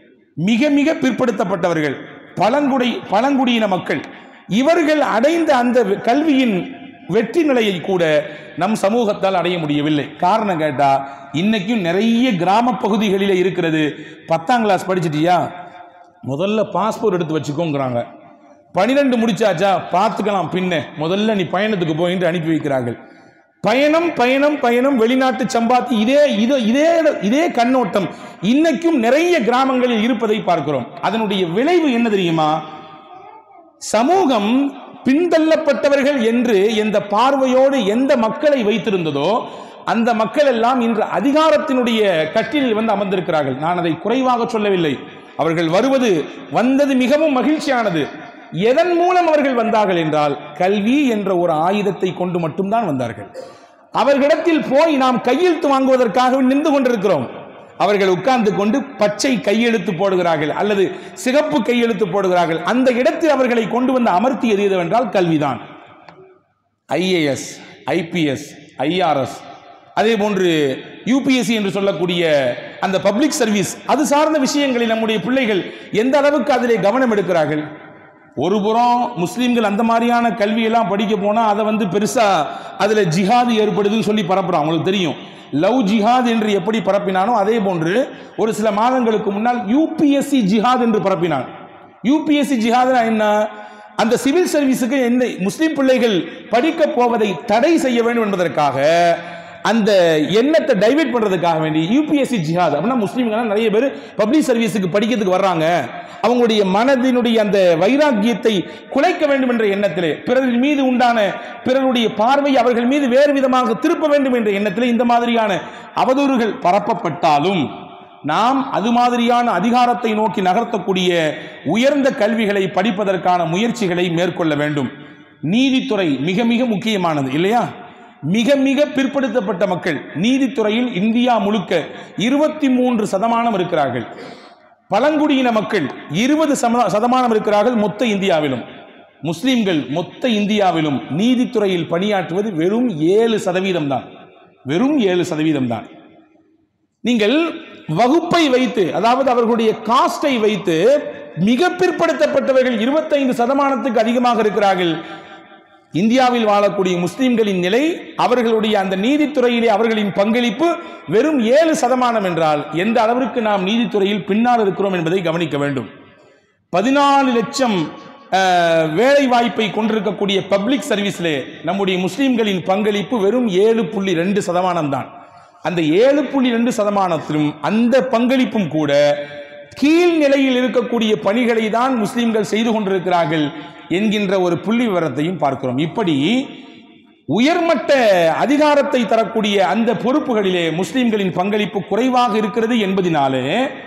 மிக மிக பிற்படுத்தப்பட்டவர்கள் பழங்குடி பழங்குடியின மக்கள் இவர்கள் அடைந்த அந்த கல்வியின் வெற்றி நிலையை கூட நம் சமூகத்தால் அடைய முடியவில்லை காரணம் கேட்டா இன்னைக்கும் நிறைய கிராம பகுதிகளிலே இருக்கிறது பத்தாம் கிளாஸ் படிச்சிட்டியா முதல்ல பாஸ்போர்ட் எடுத்து வச்சுக்கோங்கிறாங்க பனிரெண்டு முடிச்சாச்சா பார்த்துக்கலாம் பின்ன முதல்ல நீ பயணத்துக்கு போயிட்டு அனுப்பி வைக்கிறார்கள் பயணம் பயணம் பயணம் வெளிநாட்டு சம்பாத்தி இதே இதே இதே இதே கண்ணோட்டம் இன்னைக்கும் நிறைய கிராமங்களில் இருப்பதை பார்க்கிறோம் அதனுடைய விளைவு என்ன தெரியுமா சமூகம் பின்தள்ளப்பட்டவர்கள் என்று எந்த பார்வையோடு எந்த மக்களை வைத்திருந்ததோ அந்த மக்கள் எல்லாம் இன்று அதிகாரத்தினுடைய கட்டிலில் வந்து அமர்ந்திருக்கிறார்கள் நான் அதை குறைவாக சொல்லவில்லை அவர்கள் வருவது வந்தது மிகவும் மகிழ்ச்சியானது எதன் மூலம் அவர்கள் வந்தார்கள் என்றால் கல்வி என்ற ஒரு ஆயுதத்தை கொண்டு மட்டும்தான் வந்தார்கள் அவர்களிடத்தில் போய் நாம் கையெழுத்து வாங்குவதற்காக நின்று கொண்டிருக்கிறோம் அவர்கள் உட்கார்ந்து கொண்டு பச்சை கையெழுத்து போடுகிறார்கள் அல்லது சிகப்பு கையெழுத்து போடுகிறார்கள் அந்த இடத்தில் அவர்களை கொண்டு வந்து அமர்த்தியது எதுவென்றால் கல்விதான் ஐஏஎஸ் ஐபிஎஸ் ஐஆர்எஸ் அதே போன்று யூபிஎஸ்சி என்று சொல்லக்கூடிய அந்த பப்ளிக் சர்வீஸ் அது சார்ந்த விஷயங்களில் நம்முடைய பிள்ளைகள் எந்த அளவுக்கு அதிலே கவனம் எடுக்கிறார்கள் ஒரு புறம் முஸ்லீம்கள் அந்த மாதிரியான கல்வியெல்லாம் படிக்க போனால் அதை வந்து பெருசாக அதில் ஜிஹாது ஏற்படுதுன்னு சொல்லி பரப்புறோம் அவங்களுக்கு தெரியும் லவ் ஜிஹாத் என்று எப்படி பரப்பினானோ அதே போன்று ஒரு சில மாதங்களுக்கு முன்னால் யூபிஎஸ்சி ஜிஹாத் என்று பரப்பினான் யூபிஎஸ்சி ஜிஹாத்னா என்ன அந்த சிவில் சர்வீஸுக்கு என்ன முஸ்லீம் பிள்ளைகள் படிக்க போவதை தடை செய்ய வேண்டும் என்பதற்காக அந்த எண்ணத்தை டைவர்ட் பண்றதுக்காக வேண்டி யூபிஎஸ்சி ஜிஹாத் அப்படின்னா முஸ்லீம்கள் நிறைய பேர் பப்ளிக் சர்வீஸுக்கு படிக்கிறதுக்கு வர்றாங்க அவங்களுடைய மனதினுடைய அந்த வைராக்கியத்தை குலைக்க வேண்டும் என்ற எண்ணத்திலே பிறரின் மீது உண்டான பிறருடைய பார்வை அவர்கள் மீது வேறு விதமாக திருப்ப வேண்டும் என்ற எண்ணத்திலே இந்த மாதிரியான அவதூறுகள் பரப்பப்பட்டாலும் நாம் அது மாதிரியான அதிகாரத்தை நோக்கி நகர்த்தக்கூடிய உயர்ந்த கல்விகளை படிப்பதற்கான முயற்சிகளை மேற்கொள்ள வேண்டும் நீதித்துறை மிக மிக முக்கியமானது இல்லையா மிக மிக பிற்படுத்தப்பட்ட மக்கள் நீதித்துறையில் இந்தியா முழுக்க இருபத்தி மூன்று சதமானம் இருக்கிறார்கள் பழங்குடியின மக்கள் இருபது சதமானம் இருக்கிறார்கள் மொத்த இந்தியாவிலும் முஸ்லிம்கள் மொத்த இந்தியாவிலும் நீதித்துறையில் பணியாற்றுவது வெறும் ஏழு சதவீதம் தான் வெறும் ஏழு சதவீதம் தான் நீங்கள் வகுப்பை வைத்து அதாவது அவர்களுடைய காஸ்டை வைத்து மிக பிற்படுத்தப்பட்டவர்கள் இருபத்தைந்து சதமானத்துக்கு அதிகமாக இருக்கிறார்கள் இந்தியாவில் வாழக்கூடிய முஸ்லிம்களின் நிலை அவர்களுடைய அந்த நீதித்துறையிலே அவர்களின் பங்களிப்பு வெறும் ஏழு சதமானம் என்றால் எந்த அளவிற்கு நாம் நீதித்துறையில் பின்னால் இருக்கிறோம் என்பதை கவனிக்க வேண்டும் பதினாலு லட்சம் அஹ், வேலை வாய்ப்பை கொண்டிருக்கக்கூடிய பப்ளிக் சர்வீஸ்லே நம்முடைய முஸ்லிம்களின் பங்களிப்பு வெறும் ஏழு புள்ளி ரெண்டு சதமானம் தான் அந்த ஏழு புள்ளி ரெண்டு சதமானத்திலும் அந்த பங்களிப்பும் கூட கீழ் நிலையில் இருக்கக்கூடிய பணிகளை தான் முஸ்லிம்கள் செய்து கொண்டிருக்கிறார்கள் என்கின்ற ஒரு புள்ளி விவரத்தையும் பார்க்கிறோம் இப்படி உயர்மட்ட அதிகாரத்தை தரக்கூடிய அந்த பொறுப்புகளிலே முஸ்லிம்களின் பங்களிப்பு குறைவாக இருக்கிறது என்பதினாலே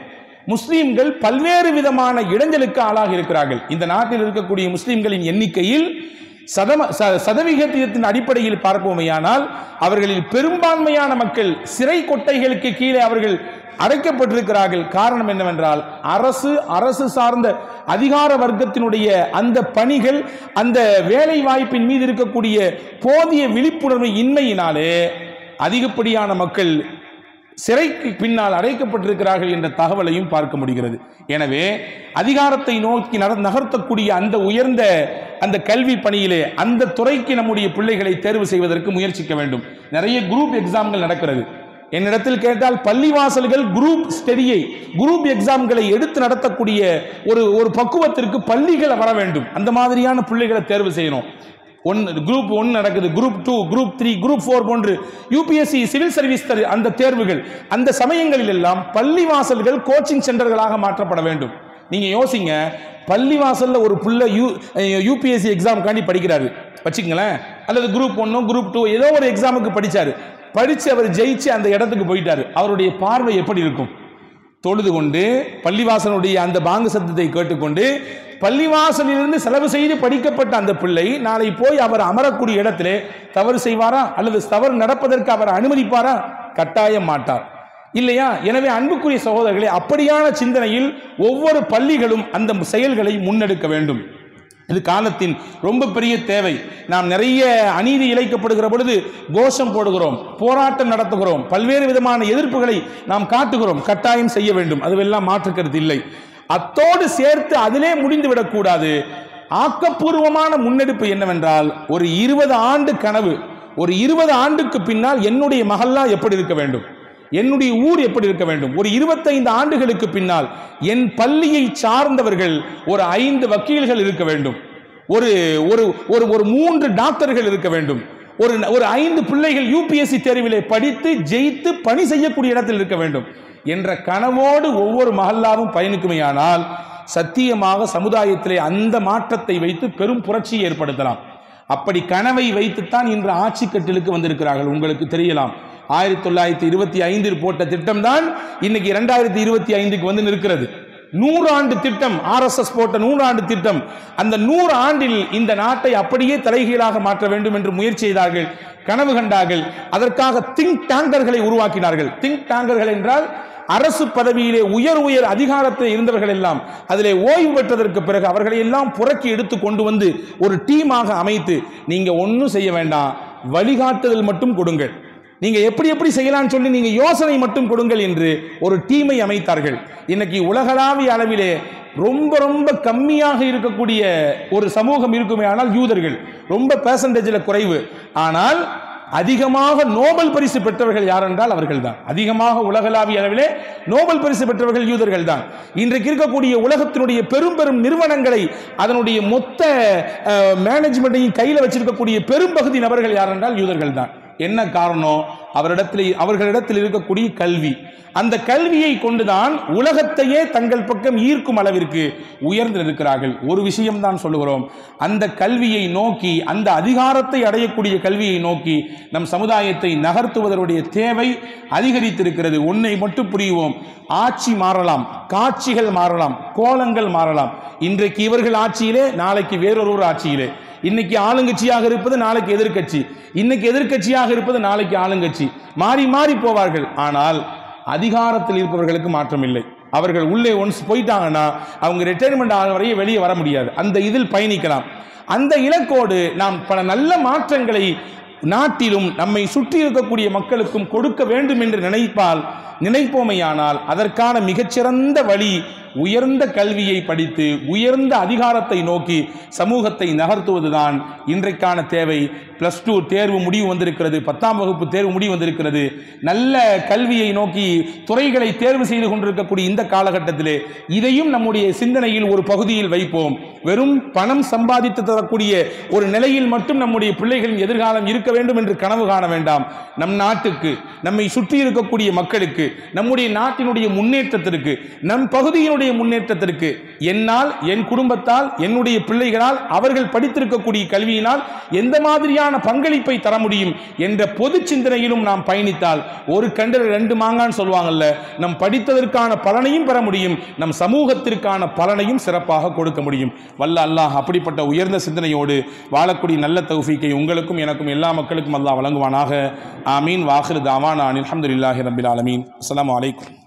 முஸ்லிம்கள் பல்வேறு விதமான இடைஞ்சலுக்கு ஆளாகி இருக்கிறார்கள் இந்த நாட்டில் இருக்கக்கூடிய முஸ்லிம்களின் எண்ணிக்கையில் சதம ச- சதவிகிதத்தின் அடிப்படையில் பார்ப்போமேயானால் அவர்களில் பெரும்பான்மையான மக்கள் சிறை கொட்டைகளுக்கு கீழே அவர்கள் அடைக்கப்பட்டிருக்கிறார்கள் காரணம் என்னவென்றால் அரசு அரசு சார்ந்த அதிகார வர்க்கத்தினுடைய அந்த பணிகள் அந்த வேலை வாய்ப்பின் மீது இருக்கக்கூடிய போதிய விழிப்புணர்வு இன்மையினாலே அதிகப்படியான மக்கள் சிறைக்கு பின்னால் அடைக்கப்பட்டிருக்கிறார்கள் என்ற தகவலையும் பார்க்க முடிகிறது எனவே அதிகாரத்தை நோக்கி நட- நகர்த்தக்கூடிய அந்த உயர்ந்த அந்த கல்வி பணியிலே அந்த துறைக்கு நம்முடைய பிள்ளைகளை தேர்வு செய்வதற்கு முயற்சிக்க வேண்டும் நிறைய குரூப் எக்ஸாம்கள் நடக்கிறது என்னிடத்தில் கேட்டால் பள்ளிவாசல்கள் குரூப் ஸ்டடியை குரூப் எக்ஸாம்களை எடுத்து நடத்தக்கூடிய ஒரு ஒரு பக்குவத்திற்கு பள்ளிகளை வர வேண்டும் அந்த மாதிரியான பிள்ளைகளை தேர்வு செய்யணும் ஒன் குரூப் ஒன் நடக்குது group two group three group four போன்று யூபிஎஸ்சி சிவில் சர்வீஸ் தரு- அந்த தேர்வுகள் அந்த சமயங்களில் எல்லாம் பள்ளிவாசல்கள் கோச்சிங் சென்டர்களாக மாற்றப்பட வேண்டும் நீங்க யோசிங்க பள்ளிவாசல்ல ஒரு புள்ள யூ யூபிஎஸ்சி எக்ஸாமுக்காண்டி படிக்கிறாரு வச்சுக்கங்களேன் அல்லது குரூப் ஒன்னோ குரூப் டூ ஏதோ ஒரு எக்ஸாமுக்கு படிச்சாரு படிச்சு அவர் ஜெயிச்சு அந்த இடத்துக்கு போயிட்டாரு அவருடைய பார்வை எப்படி இருக்கும் தொழுது கொண்டு பள்ளிவாசலுடைய அந்த பாங்கு சத்தத்தை கேட்டுக்கொண்டு பள்ளிவாசலிலிருந்து செலவு செய்து படிக்கப்பட்ட அந்த பிள்ளை நாளை போய் அவர் அமரக்கூடிய இடத்திலே தவறு செய்வாரா அல்லது தவறு நடப்பதற்கு அவர் அனுமதிப்பாரா கட்டாயம் மாட்டார் இல்லையா எனவே அன்புக்குரிய சகோதரர்களே அப்படியான சிந்தனையில் ஒவ்வொரு பள்ளிகளும் அந்த செயல்களை முன்னெடுக்க வேண்டும் இது காலத்தின் ரொம்ப பெரிய தேவை நாம் நிறைய அநீதி இழைக்கப்படுகிற பொழுது கோஷம் போடுகிறோம் போராட்டம் நடத்துகிறோம் பல்வேறு விதமான எதிர்ப்புகளை நாம் காட்டுகிறோம் கட்டாயம் செய்ய வேண்டும் அதுவெல்லாம் மாற்றுக்கிறது இல்லை அத்தோடு சேர்த்து அதிலே முடிந்து விடக்கூடாது ஆக்கப்பூர்வமான முன்னெடுப்பு என்னவென்றால் ஒரு இருபது ஆண்டு கனவு ஒரு இருபது ஆண்டுக்கு பின்னால் என்னுடைய மகல்லா எப்படி இருக்க வேண்டும் என்னுடைய ஊர் எப்படி இருக்க வேண்டும் ஒரு இருபத்தைந்து ஆண்டுகளுக்கு பின்னால் என் பள்ளியை சார்ந்தவர்கள் ஒரு ஐந்து வக்கீல்கள் இருக்க வேண்டும் ஒரு ஒரு ஒரு ஒரு மூன்று டாக்டர்கள் இருக்க வேண்டும் ஒரு ஒரு ஐந்து பிள்ளைகள் யூபிஎஸ்சி தேர்விலே படித்து ஜெயித்து பணி செய்யக்கூடிய இடத்தில் இருக்க வேண்டும் என்ற கனவோடு ஒவ்வொரு மகல்லாவும் பயணிக்குமேயானால் சத்தியமாக சமுதாயத்திலே அந்த மாற்றத்தை வைத்து பெரும் புரட்சியை ஏற்படுத்தலாம் அப்படி கனவை வைத்துத்தான் இன்று ஆட்சி கட்டிலுக்கு வந்திருக்கிறார்கள் உங்களுக்கு தெரியலாம் ஆயிரத்தி தொள்ளாயிரத்தி இருபத்தி ஐந்தில் போட்ட திட்டம் தான் இன்னைக்கு இரண்டாயிரத்தி இருபத்தி ஐந்துக்கு வந்து நிற்கிறது நூறாண்டு திட்டம் ஆர்எஸ்எஸ் போட்ட நூறாண்டு திட்டம் அந்த நூறு ஆண்டில் இந்த நாட்டை அப்படியே தலைகீழாக மாற்ற வேண்டும் என்று முயற்சி செய்தார்கள் கனவு கண்டார்கள் அதற்காக திங்க் டேங்கர்களை உருவாக்கினார்கள் திங்க் டேங்கர்கள் என்றால் அரசு பதவியிலே உயர் உயர் அதிகாரத்தில் இருந்தவர்கள் எல்லாம் அதிலே ஓய்வு பெற்றதற்கு பிறகு அவர்களை எல்லாம் புறக்கி எடுத்து கொண்டு வந்து ஒரு டீமாக அமைத்து நீங்க ஒன்றும் செய்ய வேண்டாம் வழிகாட்டுதல் மட்டும் கொடுங்கள் நீங்க எப்படி எப்படி செய்யலாம்னு சொல்லி நீங்க யோசனை மட்டும் கொடுங்கள் என்று ஒரு டீமை அமைத்தார்கள் இன்னைக்கு உலகளாவிய அளவிலே ரொம்ப ரொம்ப கம்மியாக இருக்கக்கூடிய ஒரு சமூகம் இருக்குமே ஆனால் யூதர்கள் ரொம்ப பெர்சன்டேஜில் குறைவு ஆனால் அதிகமாக நோபல் பரிசு பெற்றவர்கள் யார் என்றால் அவர்கள் தான் அதிகமாக உலகளாவிய அளவிலே நோபல் பரிசு பெற்றவர்கள் யூதர்கள் தான் இன்றைக்கு இருக்கக்கூடிய உலகத்தினுடைய பெரும் பெரும் நிறுவனங்களை அதனுடைய மொத்த மேனேஜ்மெண்ட்டையும் கையில் வச்சிருக்கக்கூடிய பெரும்பகுதி நபர்கள் யார் என்றால் யூதர்கள் தான் என்ன காரணம் அவரிடத்தில் அவர்களிடத்தில் இருக்கக்கூடிய கல்வி அந்த கல்வியை கொண்டுதான் உலகத்தையே தங்கள் பக்கம் ஈர்க்கும் அளவிற்கு உயர்ந்து இருக்கிறார்கள் ஒரு விஷயம் தான் சொல்லுகிறோம் அந்த கல்வியை நோக்கி அந்த அதிகாரத்தை அடையக்கூடிய கல்வியை நோக்கி நம் சமுதாயத்தை நகர்த்துவதனுடைய தேவை அதிகரித்திருக்கிறது ஒன்றை மட்டும் புரியுவோம் ஆட்சி மாறலாம் காட்சிகள் மாறலாம் கோலங்கள் மாறலாம் இன்றைக்கு இவர்கள் ஆட்சியிலே நாளைக்கு வேறொரு ஆட்சியிலே இன்னைக்கு ஆளுங்கட்சியாக இருப்பது நாளைக்கு எதிர்க்கட்சி இன்னைக்கு எதிர்க்கட்சியாக இருப்பது நாளைக்கு ஆளுங்கட்சி மாறி மாறி போவார்கள் ஆனால் அதிகாரத்தில் இருப்பவர்களுக்கு மாற்றம் இல்லை அவர்கள் உள்ளே ஒன்ஸ் போயிட்டாங்கன்னா அவங்க ரிட்டைர்மெண்ட் ஆகிற வரையும் வெளியே வர முடியாது அந்த இதில் பயணிக்கலாம் அந்த இலக்கோடு நாம் பல நல்ல மாற்றங்களை நாட்டிலும் நம்மை சுற்றி இருக்கக்கூடிய மக்களுக்கும் கொடுக்க வேண்டும் என்று நினைப்பால் நினைப்போமையானால் அதற்கான மிகச்சிறந்த வழி உயர்ந்த கல்வியை படித்து உயர்ந்த அதிகாரத்தை நோக்கி சமூகத்தை நகர்த்துவதுதான் இன்றைக்கான தேவை பிளஸ் டூ தேர்வு முடிவு வந்திருக்கிறது பத்தாம் வகுப்பு தேர்வு முடிவு வந்திருக்கிறது நல்ல கல்வியை நோக்கி துறைகளை தேர்வு செய்து கொண்டிருக்கக்கூடிய இந்த காலகட்டத்திலே இதையும் நம்முடைய சிந்தனையில் ஒரு பகுதியில் வைப்போம் வெறும் பணம் சம்பாதித்து தரக்கூடிய ஒரு நிலையில் மட்டும் நம்முடைய பிள்ளைகளின் எதிர்காலம் இருக்க வேண்டும் என்று கனவு காண வேண்டாம் நம் நாட்டுக்கு நம்மை சுற்றி இருக்கக்கூடிய மக்களுக்கு முன்னேற்றத்திற்கு நம்முடைய நாட்டினுடைய முன்னேற்றத்திற்கு நம் பகுதியினுடைய முன்னேற்றத்திற்கு என்னால் என் குடும்பத்தால் என்னுடைய பிள்ளைகளால் அவர்கள் படித்திருக்கக்கூடிய கல்வியினால் எந்த மாதிரியான பங்களிப்பை தர முடியும் என்ற பொது சிந்தனையிலும் நாம் பயணித்தால் ஒரு கண்டில் ரெண்டு மாங்கான்னு சொல்லுவாங்கல்ல நம் படித்ததற்கான பலனையும் பெற முடியும் நம் சமூகத்திற்கான பலனையும் சிறப்பாக கொடுக்க முடியும் வல்ல அல்லாஹ் அப்படிப்பட்ட உயர்ந்த சிந்தனையோடு வாழக்கூடிய நல்ல தௌஃபீக்கை உங்களுக்கும் எனக்கும் எல்லா மக்களுக்கும் அல்லாஹ் வழங்குவானாக ஆமீன் வாஹிர் தாவான் அல்ஹம்துலில்லாஹி ரபில் ஆலமீன் அஸ்ஸலாமு அலைக்கும்